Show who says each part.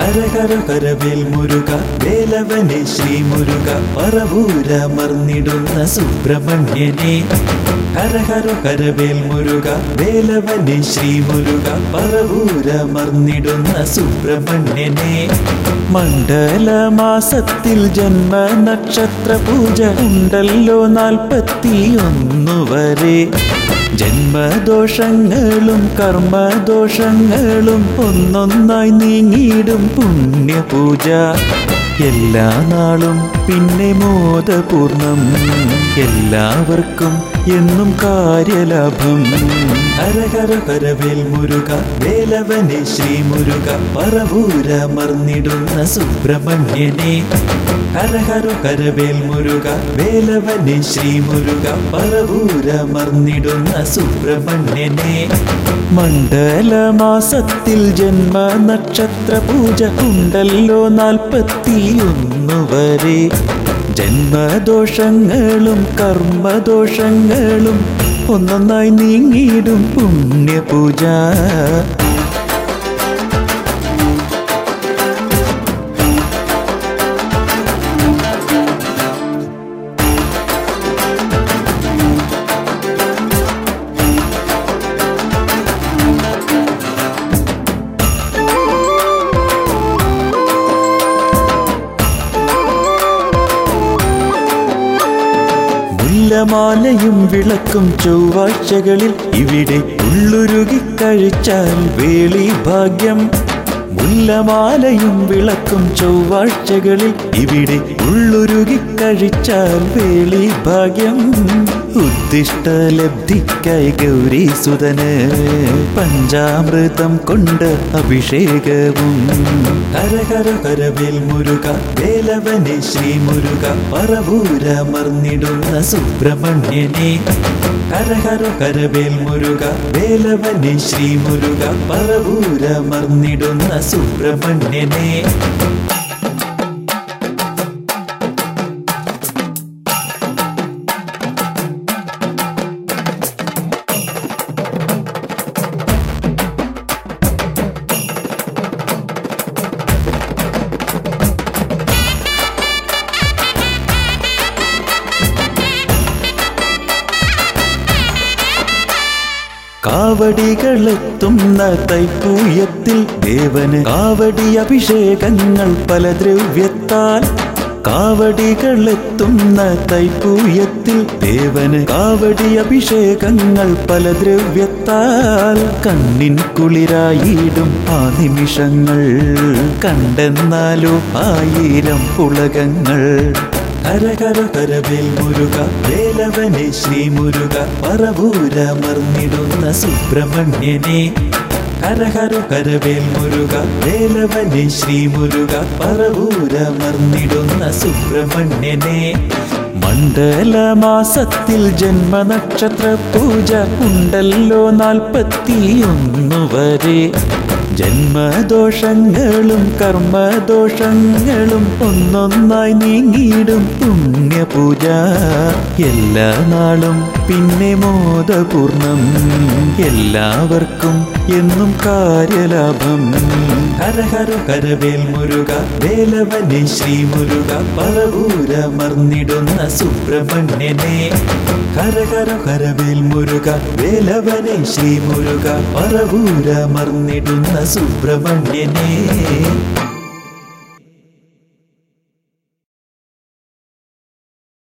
Speaker 1: ഹരഹര കരവേൽ മുരുക വേലവനെ ശ്രീ മുരുക പറവൂരമർന്നിടുന്ന സുബ്രഹ്മണ്യനെ ഹരഹര കരവേൽ മുരുക വേലവനെ ശ്രീ മുരുക പറവൂരമർന്നിടുന്ന സുബ്രഹ്മണ്യനെ മണ്ഡലമാസത്തിൽ ജന്മ നക്ഷത്ര പൂജ ഉണ്ടല്ലോ നാൽപ്പത്തിയൊന്നു വരെ ജന്മദോഷങ്ങളും കർമ്മദോഷങ്ങളും ഒന്നൊന്നായി നീങ്ങിയിടും പുണ്യപൂജ എല്ലാ നാളും പിന്നെ മോദപൂർണം എല്ലാവർക്കും എന്നും കാര്യലാഭം ഹരഹര കരവേൽ മുരുക വേലവനെ ശ്രീ മുരുക പറവൂരമർന്നിടുന്ന സുബ്രഹ്മണ്യനെ ഹരഹര കരവേൽ മുരുക വേലവനെ ശ്രീ മുരുക പറവൂരമർന്നിടുന്ന സുബ്രഹ്മണ്യനെ മണ്ഡലമാസത്തിൽ ജന്മ നക്ഷത്ര പൂജ ഉണ്ടല്ലോ നാൽപ്പത്തിയൊന്നു വരെ ജന്മദോഷങ്ങളും കർമ്മദോഷങ്ങളും ഒന്നൊന്നായി നീങ്ങിയിടും പുണ്യപൂജ മുല്ലമാലയും വിളക്കും ചൊവ്വാഴ്ചകളിൽ ഇവിടെ ഉള്ളുരുകി കഴിച്ചാൽ വേളി ഭാഗ്യം മുല്ലമാലയും വിളക്കും ചൊവ്വാഴ്ചകളിൽ ഇവിടെ ഉള്ളുരുകി കഴിച്ചാൽ വേളി ഭാഗ്യം ഉദ്ദിഷ്ട ലബ്ധിക്കായി ഗൗരി സുതന് പഞ്ചാമൃതം കൊണ്ട് അഭിഷേകവും ഹരഹര കരവേൽ മുരുക വേലവനെ ശ്രീ മുരുക പറവൂരമർന്നിടുന്ന സുബ്രഹ്മണ്യനെ ഹരഹര കരവേൽ മുരുക വേലവനെ ശ്രീ മുരുക പറവൂരമർന്നിടുന്ന സുബ്രഹ്മണ്യനെ കാവടികളെത്തുന്ന തൈപ്പൂയത്തിൽ ദേവന് കാവടി അഭിഷേകങ്ങൾ പല ദ്രവ്യത്താൽ കാവടികളെത്തുന്ന തൈപ്പൂയത്തിൽ ദേവന് കാവടി അഭിഷേകങ്ങൾ പല ദ്രവ്യത്താൽ കണ്ണിൻ കുളിരായിടും ആ നിമിഷങ്ങൾ കണ്ടെന്നാലോ ആയിരം പുളകങ്ങൾ ഹരഹര കരവേൽ മുരുക വേലവനെ ശ്രീ മുരുക പറവൂരമർന്നിടുന്ന സുബ്രഹ്മണ്യനെ ഹരഹര കരവേൽ മുരുക വേലവനെ ശ്രീ മുരുക പറവൂരമർന്നിടുന്ന സുബ്രഹ്മണ്യനെ മണ്ഡലമാസത്തിൽ ജന്മനക്ഷത്ര പൂജ ഉണ്ടല്ലോ നാൽപ്പത്തിയൊന്നു വരെ ജന്മദോഷങ്ങളും കർമ്മദോഷങ്ങളും ഒന്നൊന്നായി നീങ്ങിയിടും പുണ്യപൂജ എല്ലാ നാളും പിന്നെ മോദപൂർണം എല്ലാവർക്കും എന്നും കാര്യലാഭം ഹരഹര കരവേൽ മുരുക വേലവനെ ശ്രീ മുരുക പറവൂരമർന്നിടുന്ന സുബ്രഹ്മണ്യനെ ഹരഹര കരവേൽ മുരുക വേലവനെ ശ്രീ മുരുക പറവൂരമർന്നിടുന്ന സുബ്രഹ്മണ്യനെ